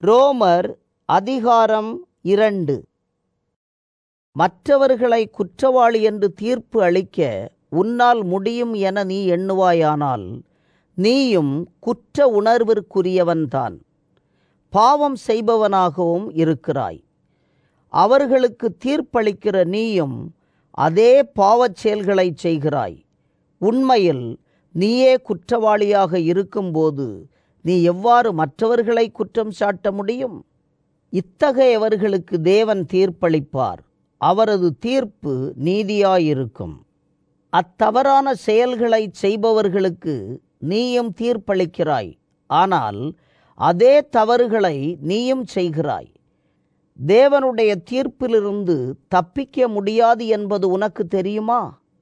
ரோமர் அதிகாரம் இரண்டு மற்றவர்களை குற்றவாளி என்று தீர்ப்பு அளிக்க உன்னால் முடியும் என நீ எண்ணுவாயானால் நீயும் குற்ற உணர்விற்குரியவன்தான் பாவம் செய்பவனாகவும் இருக்கிறாய் அவர்களுக்கு தீர்ப்பளிக்கிற நீயும் அதே பாவச் செயல்களை செய்கிறாய் உண்மையில் நீயே குற்றவாளியாக இருக்கும்போது நீ எவ்வாறு மற்றவர்களை குற்றம் சாட்ட முடியும் இத்தகையவர்களுக்கு தேவன் தீர்ப்பளிப்பார் அவரது தீர்ப்பு நீதியாயிருக்கும் அத்தவறான செயல்களை செய்பவர்களுக்கு நீயும் தீர்ப்பளிக்கிறாய் ஆனால் அதே தவறுகளை நீயும் செய்கிறாய் தேவனுடைய தீர்ப்பிலிருந்து தப்பிக்க முடியாது என்பது உனக்கு தெரியுமா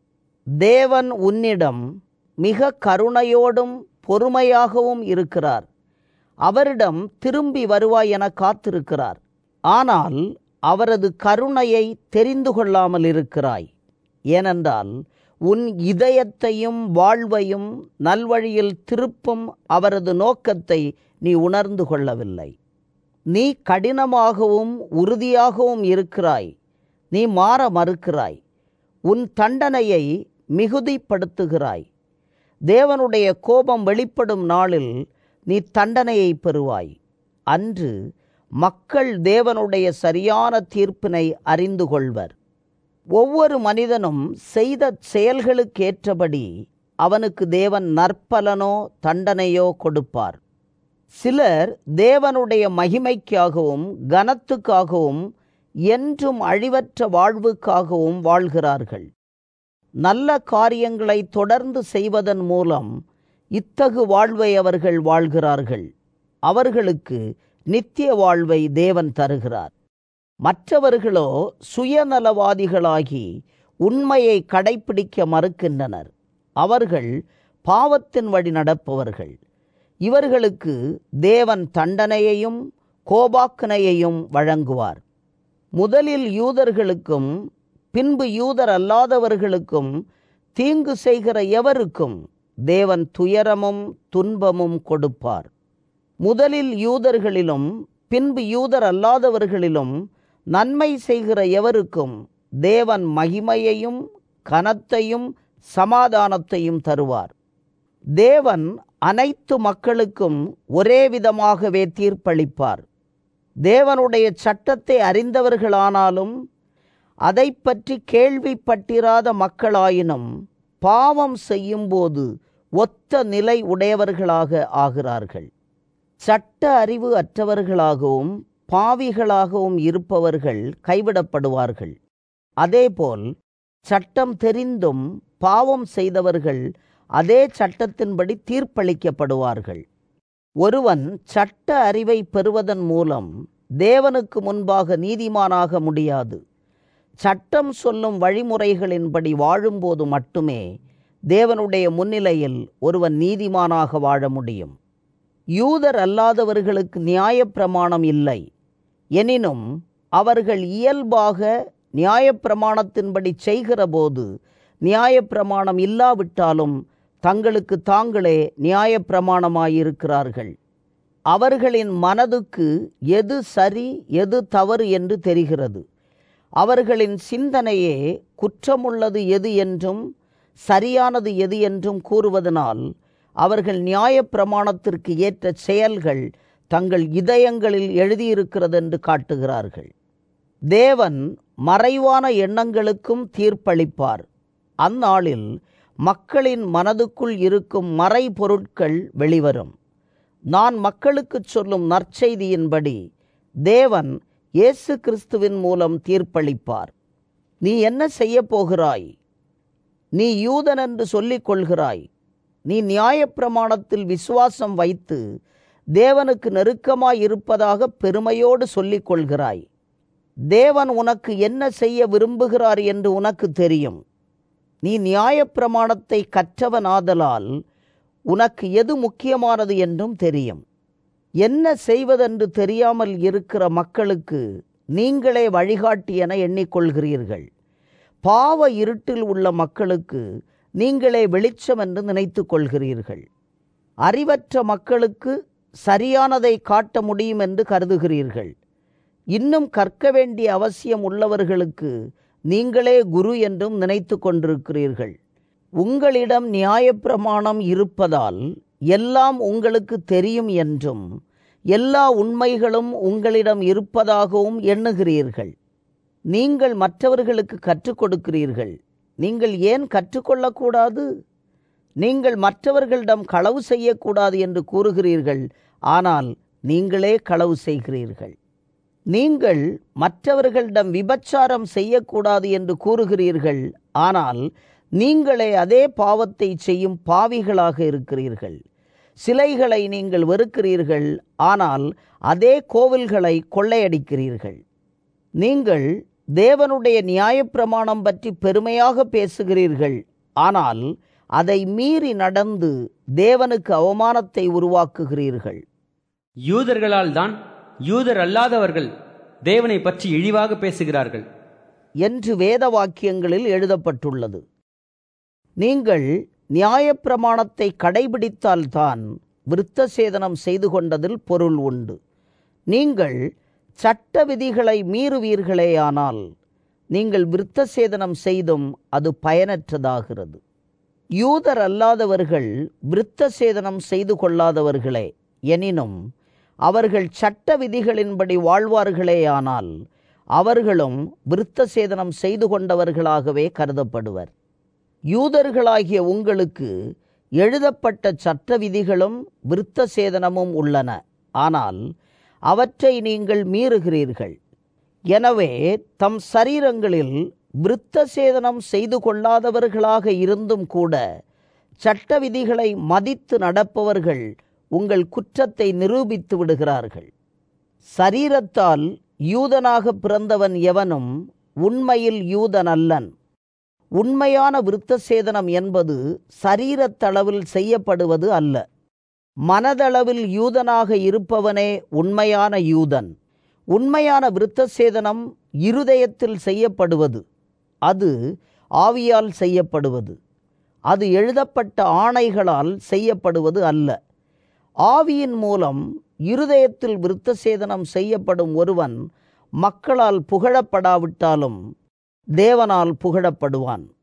தேவன் உன்னிடம் மிக கருணையோடும் பொறுமையாகவும் இருக்கிறார் அவரிடம் திரும்பி வருவாய் என காத்திருக்கிறார் ஆனால் அவரது கருணையை தெரிந்து கொள்ளாமல் இருக்கிறாய் ஏனென்றால் உன் இதயத்தையும் வாழ்வையும் நல்வழியில் திருப்பும் அவரது நோக்கத்தை நீ உணர்ந்து கொள்ளவில்லை நீ கடினமாகவும் உறுதியாகவும் இருக்கிறாய் நீ மாற மறுக்கிறாய் உன் தண்டனையை மிகுதிப்படுத்துகிறாய் தேவனுடைய கோபம் வெளிப்படும் நாளில் நீ தண்டனையை பெறுவாய் அன்று மக்கள் தேவனுடைய சரியான தீர்ப்பினை அறிந்து கொள்வர் ஒவ்வொரு மனிதனும் செய்த செயல்களுக்கேற்றபடி அவனுக்கு தேவன் நற்பலனோ தண்டனையோ கொடுப்பார் சிலர் தேவனுடைய மகிமைக்காகவும் கனத்துக்காகவும் என்றும் அழிவற்ற வாழ்வுக்காகவும் வாழ்கிறார்கள் நல்ல காரியங்களை தொடர்ந்து செய்வதன் மூலம் இத்தகு வாழ்வை அவர்கள் வாழ்கிறார்கள் அவர்களுக்கு நித்திய வாழ்வை தேவன் தருகிறார் மற்றவர்களோ சுயநலவாதிகளாகி உண்மையை கடைப்பிடிக்க மறுக்கின்றனர் அவர்கள் பாவத்தின் வழி நடப்பவர்கள் இவர்களுக்கு தேவன் தண்டனையையும் கோபாக்கனையையும் வழங்குவார் முதலில் யூதர்களுக்கும் பின்பு யூதர் அல்லாதவர்களுக்கும் தீங்கு செய்கிற எவருக்கும் தேவன் துயரமும் துன்பமும் கொடுப்பார் முதலில் யூதர்களிலும் பின்பு யூதர் அல்லாதவர்களிலும் நன்மை செய்கிற எவருக்கும் தேவன் மகிமையையும் கனத்தையும் சமாதானத்தையும் தருவார் தேவன் அனைத்து மக்களுக்கும் ஒரே விதமாகவே தீர்ப்பளிப்பார் தேவனுடைய சட்டத்தை அறிந்தவர்களானாலும் அதை பற்றி கேள்விப்பட்டிராத மக்களாயினும் பாவம் செய்யும்போது ஒத்த நிலை உடையவர்களாக ஆகிறார்கள் சட்ட அறிவு அற்றவர்களாகவும் பாவிகளாகவும் இருப்பவர்கள் கைவிடப்படுவார்கள் அதேபோல் சட்டம் தெரிந்தும் பாவம் செய்தவர்கள் அதே சட்டத்தின்படி தீர்ப்பளிக்கப்படுவார்கள் ஒருவன் சட்ட அறிவை பெறுவதன் மூலம் தேவனுக்கு முன்பாக நீதிமானாக முடியாது சட்டம் சொல்லும் வழிமுறைகளின்படி வாழும்போது மட்டுமே தேவனுடைய முன்னிலையில் ஒருவன் நீதிமானாக வாழ முடியும் யூதர் அல்லாதவர்களுக்கு நியாயப்பிரமாணம் இல்லை எனினும் அவர்கள் இயல்பாக நியாயப்பிரமாணத்தின்படி செய்கிறபோது நியாயப்பிரமாணம் இல்லாவிட்டாலும் தங்களுக்கு தாங்களே நியாயப்பிரமாணமாயிருக்கிறார்கள் அவர்களின் மனதுக்கு எது சரி எது தவறு என்று தெரிகிறது அவர்களின் சிந்தனையே குற்றமுள்ளது எது என்றும் சரியானது எது என்றும் கூறுவதனால் அவர்கள் நியாயப்பிரமாணத்திற்கு ஏற்ற செயல்கள் தங்கள் இதயங்களில் எழுதியிருக்கிறது என்று காட்டுகிறார்கள் தேவன் மறைவான எண்ணங்களுக்கும் தீர்ப்பளிப்பார் அந்நாளில் மக்களின் மனதுக்குள் இருக்கும் மறை பொருட்கள் வெளிவரும் நான் மக்களுக்கு சொல்லும் நற்செய்தியின்படி தேவன் இயேசு கிறிஸ்துவின் மூலம் தீர்ப்பளிப்பார் நீ என்ன செய்ய போகிறாய் நீ யூதன் என்று சொல்லிக் கொள்கிறாய் நீ நியாயப்பிரமாணத்தில் விசுவாசம் வைத்து தேவனுக்கு நெருக்கமாய் இருப்பதாக பெருமையோடு சொல்லிக் கொள்கிறாய் தேவன் உனக்கு என்ன செய்ய விரும்புகிறார் என்று உனக்கு தெரியும் நீ நியாயப்பிரமாணத்தை கற்றவனாதலால் உனக்கு எது முக்கியமானது என்றும் தெரியும் என்ன செய்வதென்று தெரியாமல் இருக்கிற மக்களுக்கு நீங்களே வழிகாட்டி என எண்ணிக்கொள்கிறீர்கள் பாவ இருட்டில் உள்ள மக்களுக்கு நீங்களே வெளிச்சம் என்று நினைத்து கொள்கிறீர்கள் அறிவற்ற மக்களுக்கு சரியானதை காட்ட முடியும் என்று கருதுகிறீர்கள் இன்னும் கற்க வேண்டிய அவசியம் உள்ளவர்களுக்கு நீங்களே குரு என்றும் நினைத்து கொண்டிருக்கிறீர்கள் உங்களிடம் நியாயப்பிரமாணம் இருப்பதால் எல்லாம் உங்களுக்கு தெரியும் என்றும் எல்லா உண்மைகளும் உங்களிடம் இருப்பதாகவும் எண்ணுகிறீர்கள் நீங்கள் மற்றவர்களுக்கு கற்றுக் கொடுக்கிறீர்கள் நீங்கள் ஏன் கற்றுக்கொள்ளக்கூடாது நீங்கள் மற்றவர்களிடம் களவு செய்யக்கூடாது என்று கூறுகிறீர்கள் ஆனால் நீங்களே களவு செய்கிறீர்கள் நீங்கள் மற்றவர்களிடம் விபச்சாரம் செய்யக்கூடாது என்று கூறுகிறீர்கள் ஆனால் நீங்களே அதே பாவத்தை செய்யும் பாவிகளாக இருக்கிறீர்கள் சிலைகளை நீங்கள் வெறுக்கிறீர்கள் ஆனால் அதே கோவில்களை கொள்ளையடிக்கிறீர்கள் நீங்கள் தேவனுடைய நியாயப்பிரமாணம் பற்றி பெருமையாக பேசுகிறீர்கள் ஆனால் அதை மீறி நடந்து தேவனுக்கு அவமானத்தை உருவாக்குகிறீர்கள் யூதர்களால் தான் யூதர் அல்லாதவர்கள் தேவனை பற்றி இழிவாக பேசுகிறார்கள் என்று வேத வாக்கியங்களில் எழுதப்பட்டுள்ளது நீங்கள் நியாயப்பிரமாணத்தை கடைபிடித்தால்தான் விருத்த சேதனம் செய்து கொண்டதில் பொருள் உண்டு நீங்கள் சட்ட விதிகளை மீறுவீர்களேயானால் நீங்கள் விருத்த சேதனம் செய்தும் அது பயனற்றதாகிறது யூதர் அல்லாதவர்கள் விருத்த சேதனம் செய்து கொள்ளாதவர்களே எனினும் அவர்கள் சட்ட விதிகளின்படி வாழ்வார்களேயானால் அவர்களும் விருத்த சேதனம் செய்து கொண்டவர்களாகவே கருதப்படுவர் யூதர்களாகிய உங்களுக்கு எழுதப்பட்ட சட்ட விதிகளும் விருத்த சேதனமும் உள்ளன ஆனால் அவற்றை நீங்கள் மீறுகிறீர்கள் எனவே தம் சரீரங்களில் விருத்த சேதனம் செய்து கொள்ளாதவர்களாக இருந்தும் கூட சட்ட விதிகளை மதித்து நடப்பவர்கள் உங்கள் குற்றத்தை நிரூபித்து விடுகிறார்கள் சரீரத்தால் யூதனாக பிறந்தவன் எவனும் உண்மையில் யூதன் அல்லன் உண்மையான விருத்த சேதனம் என்பது சரீரத்தளவில் செய்யப்படுவது அல்ல மனதளவில் யூதனாக இருப்பவனே உண்மையான யூதன் உண்மையான விருத்த சேதனம் இருதயத்தில் செய்யப்படுவது அது ஆவியால் செய்யப்படுவது அது எழுதப்பட்ட ஆணைகளால் செய்யப்படுவது அல்ல ஆவியின் மூலம் இருதயத்தில் விருத்த சேதனம் செய்யப்படும் ஒருவன் மக்களால் புகழப்படாவிட்டாலும் தேவனால் புகழப்படுவான்